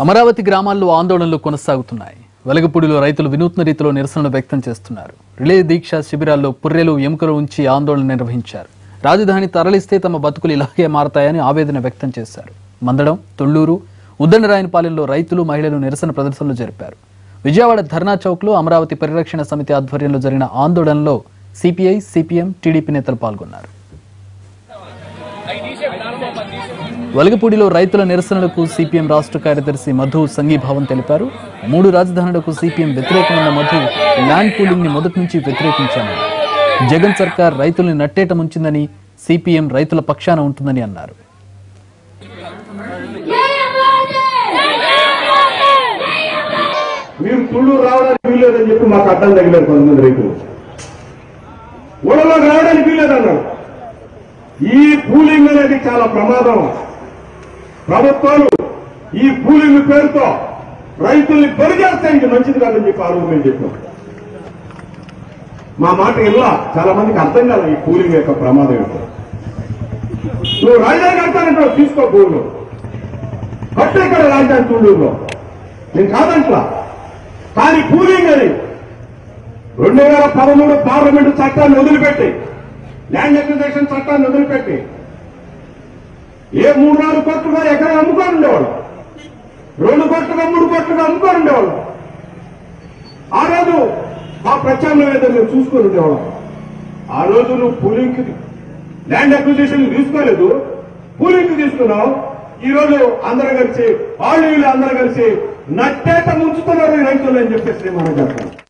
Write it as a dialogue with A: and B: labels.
A: అమరావతి గ్రామాల్లో ఆందోళనలు కొనసాగుతున్నాయి వెలగపూడిలో రైతులు వినూత్న రీతిలో నిరసనలు వ్యక్తం చేస్తున్నారు రిలే దీక్ష శిబిరాల్లో పుర్రెలు ఎముకలు ఉంచి ఆందోళన నిర్వహించారు రాజధాని తరలిస్తే తమ బతుకులు ఇలాగే మారతాయని ఆవేదన వ్యక్తం చేశారు మందడం తొళ్లూరు ఉద్దండరాయనపాలెంలో రైతులు మహిళలు నిరసన ప్రదర్శనలు జరిపారు విజయవాడ ధర్నా చౌక్లో అమరావతి పరిరక్షణ సమితి ఆధ్వర్యంలో జరిగిన ఆందోళనలో సిపిఐ సిపిఎం టీడీపీ నేతలు పాల్గొన్నారు వలగపూడిలో రైతుల నిరసనలకు సిపిఎం రాష్ట్ర కార్యదర్శి మధు సంఘీభావం తెలిపారు మూడు రాజధానులకు సిపిఎం వ్యతిరేకమైన మధు ల్యాండ్ పూలింగ్ ని మొదటి నుంచి వ్యతిరేకించామన్నారు జగన్ సర్కార్ రైతుల్ని నట్టేట ముంచిందని సిపిఎం రైతుల పక్షాన ఉంటుందని అన్నారు
B: మీరు తుళ్ళూరు రావడానికి వీల్లేదని చెప్పి మాకు అడ్డం తగిలారు కొంతమంది రైతులు ఊళ్ళలోకి రావడానికి వీల్లేదన్నారు ఈ పూలింగ్ అనేది చాలా ప్రమాదం ప్రభుత్వాలు ఈ పూలింగ్ పేరుతో రైతుల్ని బలిచేస్తే ఇది మంచిది కాదని చెప్పి ఆ రోజు మేము చెప్పాం మా మాట ఇలా చాలా మందికి అర్థం కాదు ఈ పూలింగ్ యొక్క ప్రమాదం ఏంటో నువ్వు రాజధాని కడతానంటావు తీసుకో భూములు కట్టు ఇక్కడ రాజధాని తుళ్ళూరులో నేను కాదంట్లా కానీ పూలింగ్ అని రెండు వేల పదమూడు పార్లమెంటు చట్టాన్ని వదిలిపెట్టి ల్యాండ్ అక్విజిషన్ చట్టాన్ని వదిలిపెట్టి ఏ మూడు నాలుగు కోట్లుగా ఎకరం అమ్ముకొని ఉండేవాళ్ళు రెండు కోట్లుగా మూడు కోట్లుగా అమ్ముకొని ఉండేవాళ్ళు ఆ రోజు ఆ ప్రత్యామ్నాయం ఏదో మేము చూసుకొని ఉండేవాళ్ళం ఆ రోజు నువ్వు పూలింగ్ ల్యాండ్ అక్విజిషన్ తీసుకోలేదు పూలింగ్ తీసుకున్నావు ఈ రోజు అందరూ కలిసి వాళ్ళు వీళ్ళు అందరూ కలిసి నట్టేట ముంచుతున్నారు ఈ రైతులు అని చెప్పేసి మనం చెప్తాను